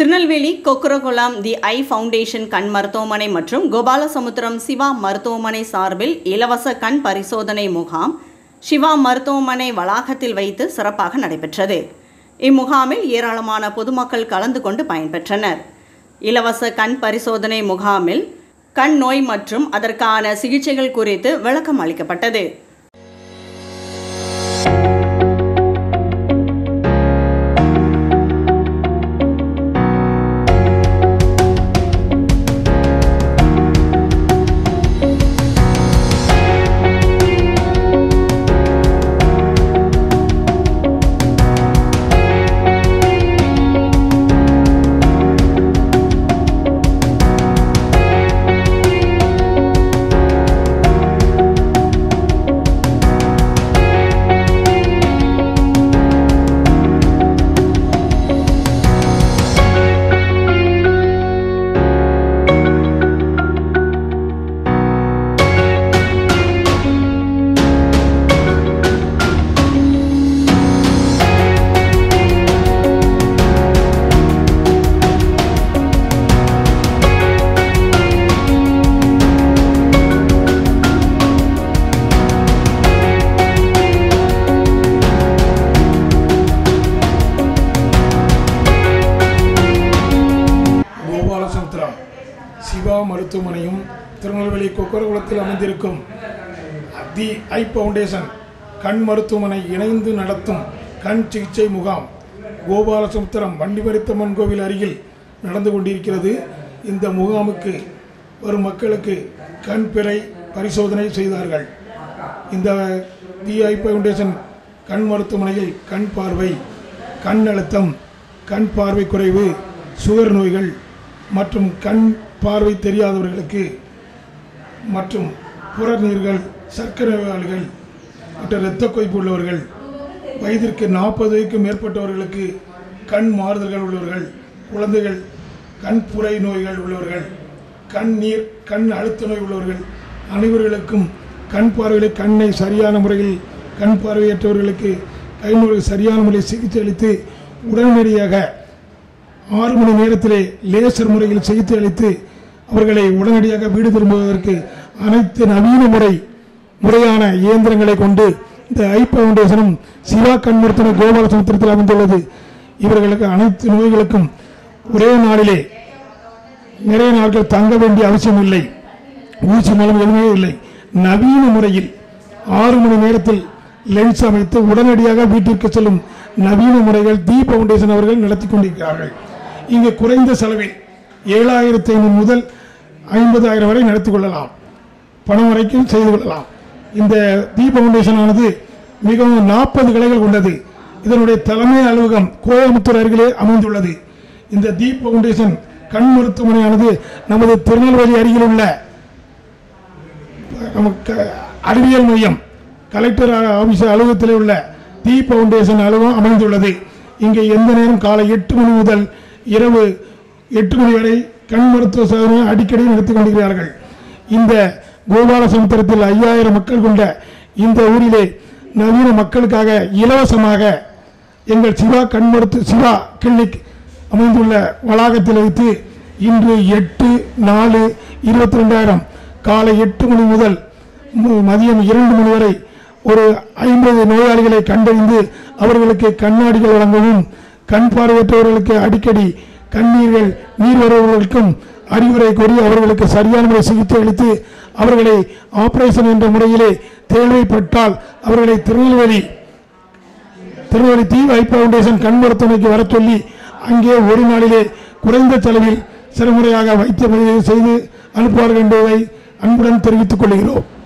திருநெல்வேலி கொக்குரகுளம் தி ஐ foundation கண் மருத்துவமனை மற்றும் கோபாலசமுத்திரம் சிவா மருத்துவமனை சார்பில் இலவச கண் பரிசோதனை முகாம் சிவா மருத்துவமனை வளாகத்தில் வைத்து சிறப்பாக நடைபெற்றது இம்முகாமில் ஏராளமான பொதுமக்கள் கலந்து கொண்டு பயன்பெற்றனர் இலவச கண் பரிசோதனை முகாமில் கண் நோய் மற்றும் அதற்கான சிகிச்சைகள் குறித்து விளக்கம் அளிக்கப்பட்டது கோபாலசமுத்திரம் சிவா மருத்துவமனையும் திருநெல்வேலி கொக்கரகுளத்தில் அமைந்திருக்கும் தி ஐ ஃபவுண்டேஷன் கண் மருத்துவமனை இணைந்து நடத்தும் கண் சிகிச்சை முகாம் கோபாலசமுத்திரம் வண்டிமரித்தம்மன் கோவில் அருகில் நடந்து கொண்டிருக்கிறது இந்த முகாமுக்கு வரும் மக்களுக்கு கண் பிறை பரிசோதனை செய்தார்கள் இந்த தி ஐ ஃபவுண்டேஷன் கண் மருத்துவமனையில் கண் பார்வை கண் அழுத்தம் கண் பார்வை குறைவு சுகர் நோய்கள் மற்றும் கண் பார்வை தெரியாதவர்களுக்கு மற்றும் புறநீர்கள் சர்க்கரை நோயாளிகள் மற்ற இரத்த கொய்ப்பு உள்ளவர்கள் வயதிற்கு நாற்பது வயதுக்கும் மேற்பட்டவர்களுக்கு கண் மாறுதல்கள் உள்ளவர்கள் குழந்தைகள் கண் புரை நோய்கள் உள்ளவர்கள் கண் நீர் கண் அழுத்த நோய் உள்ளவர்கள் அனைவர்களுக்கும் கண் பார்வையில கண்ணை சரியான முறையில் கண் பார்வையற்றவர்களுக்கு கைநூலுக்கு சரியான முறையில் சிகிச்சை அளித்து உடனடியாக ஆறு மணி நேரத்திலே லேசர் முறையில் சிகிச்சை அளித்து அவர்களை உடனடியாக வீடு திரும்புவதற்கு அனைத்து நவீன முறை முறையான இயந்திரங்களை கொண்டு இந்த ஐ ஃபவுண்டேஷனும் சிவா கண் மருத்துவ கோபாலசமுத்திரத்தில் அமைந்துள்ளது இவர்களுக்கு அனைத்து நோய்களுக்கும் ஒரே நாளிலே நிறைய நாட்கள் தங்க வேண்டிய அவசியம் இல்லை ஊசி மூலம் எதுவுமே இல்லை நவீன முறையில் ஆறு மணி நேரத்தில் லென்ஸ் அமைத்து உடனடியாக வீட்டிற்கு செல்லும் நவீன முறைகள் தி ஃபவுண்டேஷன் அவர்கள் நடத்தி கொண்டிருக்கிறார்கள் இங்கு குறைந்த செலவில் ஏழாயிரத்தி ஐநூறு முதல் ஐம்பதாயிரம் வரை நடத்தி கொள்ளலாம் பணம் வரைக்கும் செய்து கொள்ளலாம் இந்த தி ஃபவுண்டேஷன் ஆனது மிகவும் நாற்பது கிளைகள் கொண்டது இதனுடைய தலைமை அலுவலகம் கோயம்புத்தூர் அருகிலே அமைந்துள்ளது இந்த தி ஃபவுண்டேஷன் கண் மருத்துவமனையானது நமது திருநெல்வேலி அருகில் உள்ள நமக்கு அறிவியல் மையம் கலெக்டர் ஆபீஸ் அலுவலகத்தில் உள்ள தி ஃபவுண்டேஷன் அலுவலகம் அமைந்துள்ளது இங்கே எந்த நேரம் காலை எட்டு மணி முதல் இரவு எட்டு மணி வரை கண் மருத்துவ சோதனை அடிக்கடி நடத்தி கொண்டிருக்கிறார்கள் இந்த கோபாலசமுத்திரத்தில் ஐயாயிரம் மக்கள் கொண்ட இந்த ஊரிலே நவீன மக்களுக்காக இலவசமாக எங்கள் சிவா கண் மருத்துவ சிவா கிளினிக் அமைந்துள்ள வளாகத்தில் வைத்து இன்று எட்டு நாலு இருபத்தி ரெண்டாயிரம் காலை எட்டு மணி முதல் மு- மதியம் இரண்டு மணி வரை ஒரு ஐம்பது நோயாளிகளை கண்டறிந்து அவர்களுக்கு கண்ணாடிகள் வழங்கவும் கண் பார்வையற்றவர்களுக்கு அடிக்கடி கண்ணீர்கள் நீர் வருவர்களுக்கும் அறிவுரை கூறி அவர்களுக்கு சரியான முறை சிகிச்சை அளித்து அவர்களை ஆபரேஷன் என்ற முறையிலே தேவைப்பட்டால் அவர்களை திருநெல்வேலி திருநெல்வேலி தீ ஐ ஃபவுண்டேஷன் கண் மருத்துவமனைக்கு வர சொல்லி அங்கே ஒரு நாளிலே குறைந்த செலவில் சிறமுறையாக வைத்திய செய்து அனுப்புவார்கள் என்பதை அன்புடன் தெரிவித்துக் கொள்கிறோம்